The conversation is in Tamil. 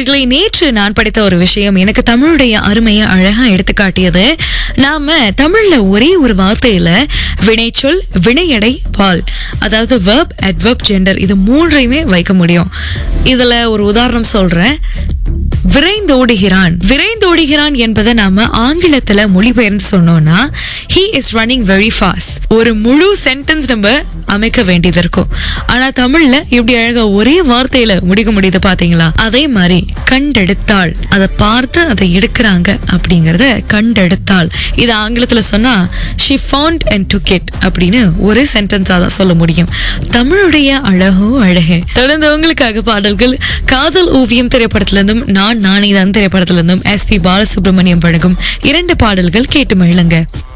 நேர்களை நேற்று நான் படித்த ஒரு விஷயம் எனக்கு தமிழுடைய அருமையை அழகா எடுத்து காட்டியது நாம தமிழ்ல ஒரே ஒரு வார்த்தையில வினைச்சொல் வினையடை பால் அதாவது verb adverb gender இது மூன்றையுமே வைக்க முடியும் இதுல ஒரு உதாரணம் சொல்றேன் விரைந்தோடுகிறான் விரைந்தோடுகிறான் என்பதை நாம ஆங்கிலத்துல மொழிபெயர்ந்து சொன்னோம்னா he is running very fast ஒரு முழு சென்டென்ஸ் நம்ம அமைக்க வேண்டியது இருக்கும் ஆனா தமிழ்ல இப்படி அழகா ஒரே வார்த்தையில முடிக்க முடியுது பாத்தீங்களா அதே மாதிரி கண்டெடுத்தாள் அதை பார்த்து அதை எடுக்கிறாங்க அப்படிங்கறத கண்டெடுத்தாள் இது ஆங்கிலத்துல சொன்னா she found and took it அப்படின்னு ஒரு சென்டென்ஸா தான் சொல்ல முடியும் தமிழுடைய அழகோ அழகு தொடர்ந்து உங்களுக்காக பாடல்கள் காதல் ஓவியம் திரைப்படத்திலிருந்தும் நான் நானே தான் திரைப்படத்திலிருந்தும் எஸ் பி பாலசுப்ரமணியம் வழங்கும் இரண்டு பாடல்கள் கேட்டு மகிழுங்க